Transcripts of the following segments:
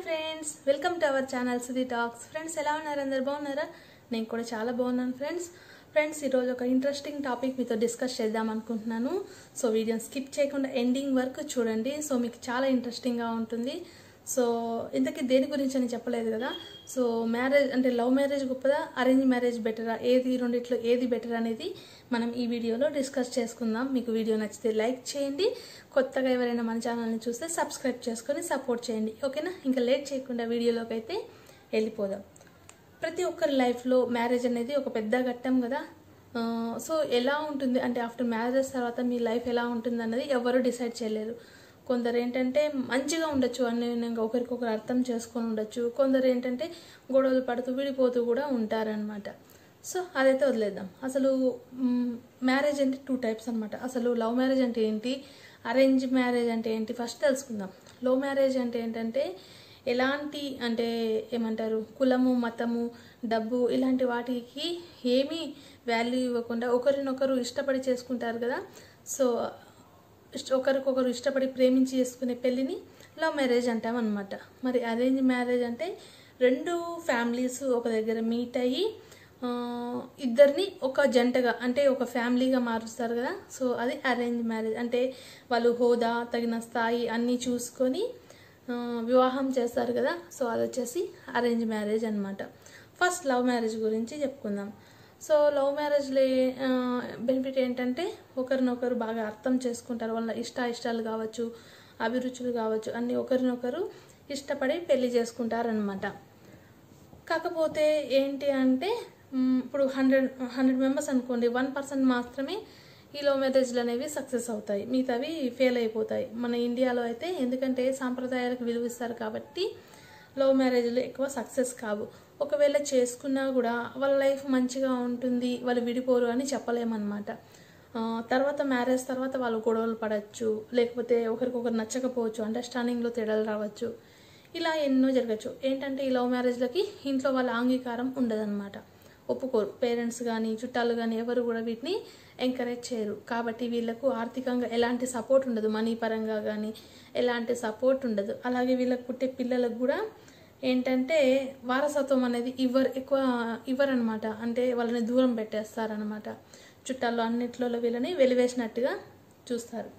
friends welcome to our channel Sudhi talks friends ఎలా ఉన్నారు అందరు బాగున్నారా నేను కూడా చాలా బాగున్నాను ఫ్రెండ్స్ ఫ్రెండ్స్ ఈరోజు ఒక ఇంట్రెస్టింగ్ టాపిక్ మీతో డిస్కస్ చేద్దాం అనుకుంటున్నాను సో వీడియోని స్కిప్ చేయకుండా ఎండింగ్ వరకు చూడండి సో మీకు చాలా ఇంట్రెస్టింగ్గా ఉంటుంది సో ఇంతకీ దేని గురించి అని చెప్పలేదు కదా సో మ్యారేజ్ అంటే లవ్ మ్యారేజ్ గొప్పదా అరేంజ్ మ్యారేజ్ బెటరా ఏది రెండిట్లో ఏది బెటర్ అనేది మనం ఈ వీడియోలో డిస్కస్ చేసుకుందాం మీకు వీడియో నచ్చితే లైక్ చేయండి కొత్తగా ఎవరైనా మన ఛానల్ని చూస్తే సబ్స్క్రైబ్ చేసుకొని సపోర్ట్ చేయండి ఓకేనా ఇంకా లేట్ చేయకుండా వీడియోలోకి అయితే వెళ్ళిపోదాం ప్రతి ఒక్కరి లైఫ్లో మ్యారేజ్ అనేది ఒక పెద్ద ఘట్టం కదా ఆ, సో ఎలా ఉంటుంది అంటే ఆఫ్టర్ మ్యారేజ్ తర్వాత మీ లైఫ్ ఎలా ఉంటుంది అన్నది ఎవరు డిసైడ్ చేయలేరు కొందరు ఏంటంటే మంచిగా ఉండొచ్చు అన్యోన్యంగా ఒకరికొకరు అర్థం చేసుకొని ఉండొచ్చు కొందరు ఏంటంటే గొడవలు పడుతూ విడిపోతూ కూడా ఉంటారనమాట సో అదైతే వదిలేద్దాం అసలు మ్యారేజ్ అంటే టూ టైప్స్ అనమాట అసలు లవ్ మ్యారేజ్ అంటే ఏంటి అరేంజ్ మ్యారేజ్ అంటే ఏంటి ఫస్ట్ తెలుసుకుందాం లవ్ మ్యారేజ్ అంటే ఏంటంటే ఎలాంటి అంటే ఏమంటారు కులము మతము డబ్బు ఇలాంటి వాటికి ఏమీ వాల్యూ ఇవ్వకుండా ఒకరినొకరు ఇష్టపడి చేసుకుంటారు కదా సో ఇష్ట ఒకరికొకరు ఇష్టపడి ప్రేమించి చేసుకునే పెళ్ళిని లవ్ మ్యారేజ్ అంటాం అనమాట మరి అరేంజ్ మ్యారేజ్ అంటే రెండు ఫ్యామిలీస్ ఒక దగ్గర మీట్ అయ్యి ఆ, ఇద్దరిని ఒక జంటగా అంటే ఒక ఫ్యామిలీగా మారుస్తారు కదా సో అది అరేంజ్ మ్యారేజ్ అంటే వాళ్ళు హోదా తగిన స్థాయి అన్నీ చూసుకొని ఆ, వివాహం చేస్తారు కదా సో అది వచ్చేసి అరేంజ్ మ్యారేజ్ అనమాట ఫస్ట్ లవ్ మ్యారేజ్ గురించి చెప్పుకుందాం సో లవ్ మ్యారేజ్లో బెనిఫిట్ ఏంటంటే ఒకరినొకరు బాగా అర్థం చేసుకుంటారు వాళ్ళ ఇష్ట ఇష్టాలు కావచ్చు అభిరుచులు కావచ్చు అన్నీ ఒకరినొకరు ఇష్టపడి పెళ్లి చేసుకుంటారనమాట కాకపోతే ఏంటి అంటే మ్, ఇప్పుడు హండ్రెడ్ హండ్రెడ్ మెంబర్స్ అనుకోండి వన్ పర్సెంట్ మాత్రమే ఈ లవ్ మ్యారేజ్లు అనేవి సక్సెస్ అవుతాయి మిగతావి ఫెయిల్ అయిపోతాయి మన ఇండియాలో అయితే ఎందుకంటే సాంప్రదాయాలకు విలువిస్తారు కాబట్టి లవ్ మ్యారేజ్లు ఎక్కువ సక్సెస్ కావు ఒకవేళ చేసుకున్నా కూడా వాళ్ళ లైఫ్ మంచిగా ఉంటుంది వాళ్ళు విడిపోరు అని చెప్పలేమన్నమాట ఆ, తర్వాత మ్యారేజ్ తర్వాత వాళ్ళు గొడవలు పడవచ్చు లేకపోతే ఒకరికొకరు నచ్చకపోవచ్చు అండర్స్టాండింగ్లో తేడాలు రావచ్చు ఇలా ఎన్నో జరగచ్చు ఏంటంటే ఈ లవ్ మ్యారేజ్లకి ఇంట్లో వాళ్ళ అంగీకారం ఉండదన్నమాట ఒప్పుకోరు పేరెంట్స్ కానీ చుట్టాలు కానీ ఎవరు కూడా వీటిని ఎంకరేజ్ చేయరు కాబట్టి వీళ్ళకు ఆర్థికంగా ఎలాంటి సపోర్ట్ ఉండదు మనీ పరంగా కానీ ఎలాంటి సపోర్ట్ ఉండదు అలాగే వీళ్ళకి పుట్టే పిల్లలకు కూడా ఏంటంటే వారసత్వం అనేది ఇవ్వరు ఎక్కువ ఇవ్వరనమాట అంటే వాళ్ళని దూరం పెట్టేస్తారనమాట చుట్టాల్లో అన్నిట్లో వీళ్ళని వెలివేసినట్టుగా చూస్తారు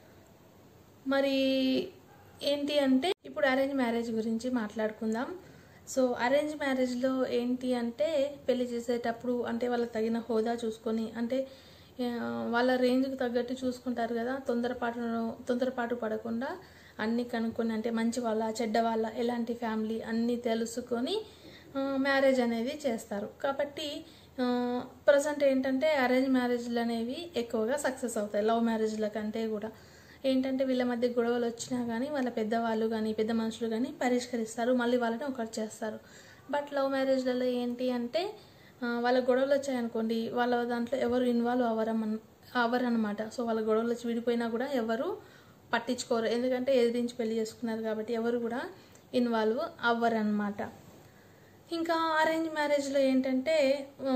మరి ఏంటి అంటే ఇప్పుడు అరేంజ్ మ్యారేజ్ గురించి మాట్లాడుకుందాం సో అరేంజ్ మ్యారేజ్లో ఏంటి అంటే పెళ్లి చేసేటప్పుడు అంటే వాళ్ళకి తగిన హోదా చూసుకొని అంటే ఆ, వాళ్ళ రేంజ్కి తగ్గట్టు చూసుకుంటారు కదా తొందరపాటు తొందరపాటు పడకుండా అన్నీ కనుక్కొని అంటే మంచి వాళ్ళ చెడ్డ వాళ్ళ ఎలాంటి ఫ్యామిలీ అన్నీ తెలుసుకొని మ్యారేజ్ అనేది చేస్తారు కాబట్టి ప్రజెంట్ ఏంటంటే అరేంజ్ మ్యారేజ్లు అనేవి ఎక్కువగా సక్సెస్ అవుతాయి లవ్ మ్యారేజ్ల కంటే కూడా ఏంటంటే వీళ్ళ మధ్య గొడవలు వచ్చినా కానీ వాళ్ళ పెద్దవాళ్ళు కానీ పెద్ద మనుషులు కానీ పరిష్కరిస్తారు మళ్ళీ వాళ్ళని ఒకటి చేస్తారు బట్ లవ్ మ్యారేజ్లలో ఏంటి అంటే ఆ, వాళ్ళ గొడవలు వచ్చాయనుకోండి వాళ్ళ దాంట్లో ఎవరు ఇన్వాల్వ్ అవ్వరమన్ అవ్వరనమాట సో వాళ్ళ గొడవలు వచ్చి విడిపోయినా కూడా ఎవరు పట్టించుకోరు ఎందుకంటే ఎదిరించి పెళ్లి చేసుకున్నారు కాబట్టి ఎవరు కూడా ఇన్వాల్వ్ అవ్వరనమాట ఇంకా అరేంజ్ మ్యారేజ్లో ఏంటంటే ఆ,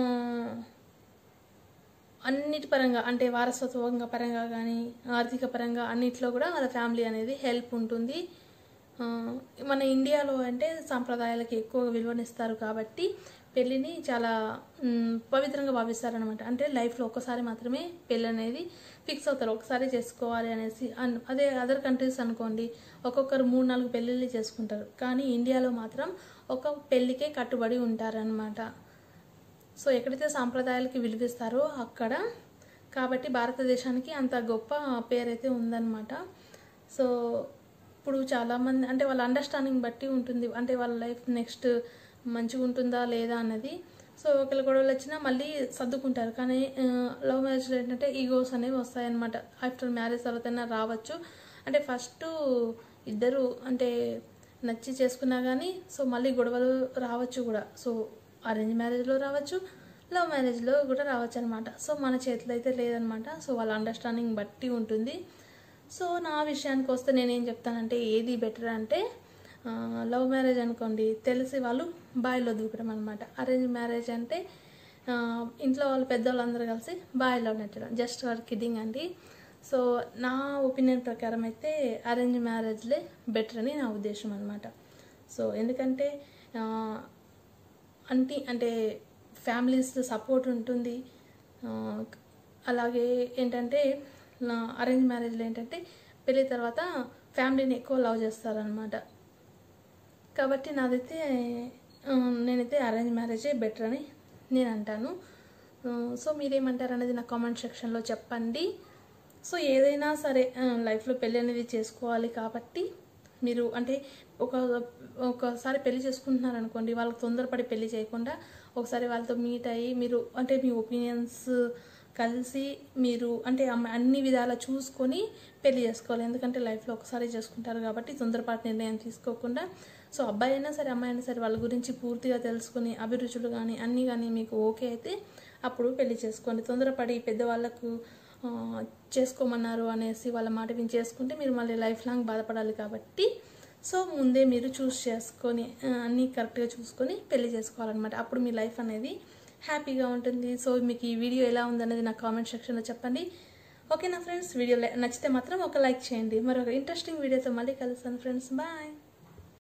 అన్నిటి పరంగా అంటే వారసత్వంగా పరంగా కానీ ఆర్థిక పరంగా అన్నిట్లో కూడా వాళ్ళ ఫ్యామిలీ అనేది హెల్ప్ ఉంటుంది ఆ, మన ఇండియాలో అంటే సాంప్రదాయాలకి ఎక్కువ విలువనిస్తారు కాబట్టి పెళ్ళిని చాలా మ్, పవిత్రంగా భావిస్తారనమాట అంటే లైఫ్లో ఒక్కసారి మాత్రమే పెళ్ళి అనేది ఫిక్స్ అవుతారు ఒకసారి చేసుకోవాలి అనేసి అన్- అదే అదర్ కంట్రీస్ అనుకోండి ఒక్కొక్కరు మూడు నాలుగు పెళ్ళిళ్ళు చేసుకుంటారు కానీ ఇండియాలో మాత్రం ఒక పెళ్ళికే కట్టుబడి ఉంటారనమాట సో ఎక్కడైతే సాంప్రదాయాలకి విలువిస్తారో అక్కడ కాబట్టి భారతదేశానికి అంత గొప్ప పేరైతే ఉందన్నమాట సో ఇప్పుడు చాలామంది అంటే వాళ్ళ అండర్స్టాండింగ్ బట్టి ఉంటుంది అంటే వాళ్ళ లైఫ్ నెక్స్ట్ మంచిగా ఉంటుందా లేదా అన్నది సో ఒకరి గొడవలు వచ్చినా మళ్ళీ సర్దుకుంటారు కానీ లవ్ మ్యారేజ్లో ఏంటంటే ఈగోస్ అనేవి వస్తాయన్నమాట ఆఫ్టర్ మ్యారేజ్ తర్వాతైనా రావచ్చు అంటే ఫస్ట్ ఇద్దరు అంటే నచ్చి చేసుకున్నా కానీ సో మళ్ళీ గొడవలు రావచ్చు కూడా సో అరేంజ్ మ్యారేజ్లో రావచ్చు లవ్ మ్యారేజ్లో కూడా రావచ్చు అనమాట సో మన చేతిలో అయితే లేదనమాట సో వాళ్ళ అండర్స్టాండింగ్ బట్టి ఉంటుంది సో నా విషయానికి వస్తే నేనేం చెప్తానంటే ఏది బెటర్ అంటే ఆ, లవ్ మ్యారేజ్ అనుకోండి తెలిసి వాళ్ళు బాయిలో దూకడం అనమాట అరేంజ్ మ్యారేజ్ అంటే ఆ, ఇంట్లో వాళ్ళు పెద్దవాళ్ళందరూ కలిసి బాయిలో నెట్టడం జస్ట్ ఫర్ కిడ్డింగ్ అండి సో నా ఒపీనియన్ ప్రకారం అయితే అరేంజ్ మ్యారేజ్లే బెటర్ అని నా ఉద్దేశం అనమాట సో ఎందుకంటే ఆ, అంటే అంటే ఫ్యామిలీస్ సపోర్ట్ ఉంటుంది ఆ, అలాగే ఏంటంటే అరేంజ్ మ్యారేజ్లో ఏంటంటే పెళ్ళి తర్వాత ఫ్యామిలీని ఎక్కువ లవ్ చేస్తారనమాట కాబట్టి నాదైతే ఆ, నేనైతే అరేంజ్ మ్యారేజే బెటర్ అని నేను అంటాను ఆ, సో మీరేమంటారు అనేది నా కామెంట్ సెక్షన్లో చెప్పండి సో ఏదైనా సరే ఆ, లైఫ్లో పెళ్ళి అనేది చేసుకోవాలి కాబట్టి మీరు అంటే ఒక ఒకసారి పెళ్లి చేసుకుంటున్నారు అనుకోండి వాళ్ళకి తొందరపడి పెళ్లి చేయకుండా ఒకసారి వాళ్ళతో మీట్ అయ్యి మీరు అంటే మీ ఒపీనియన్స్ కలిసి మీరు అంటే అమ్మ- అన్ని విధాలా చూసుకొని పెళ్లి చేసుకోవాలి ఎందుకంటే లైఫ్లో ఒకసారి చేసుకుంటారు కాబట్టి తొందరపాటు నిర్ణయం తీసుకోకుండా సో అబ్బాయి అయినా సరే అమ్మాయి అయినా సరే వాళ్ళ గురించి పూర్తిగా తెలుసుకుని అభిరుచులు కానీ అన్నీ కానీ మీకు ఓకే అయితే అప్పుడు పెళ్లి చేసుకోండి తొందరపడి పెద్దవాళ్ళకు ఆ, చేసుకోమన్నారు అనేసి వాళ్ళ మాట విని చేసుకుంటే మీరు మళ్ళీ లైఫ్ లాంగ్ బాధపడాలి కాబట్టి సో ముందే మీరు చూస్ చేసుకొని ఆ, అన్నీ కరెక్ట్గా చూసుకొని పెళ్లి చేసుకోవాలన్నమాట అప్పుడు మీ లైఫ్ అనేది హ్యాపీగా ఉంటుంది సో మీకు ఈ వీడియో ఎలా ఉందనేది నా కామెంట్ సెక్షన్లో చెప్పండి ఓకేనా ఫ్రెండ్స్ వీడియో నచ్చితే మాత్రం ఒక లైక్ చేయండి మరొక ఇంట్రెస్టింగ్ వీడియోతో మళ్ళీ కలుస్తాను ఫ్రెండ్స్ బాయ్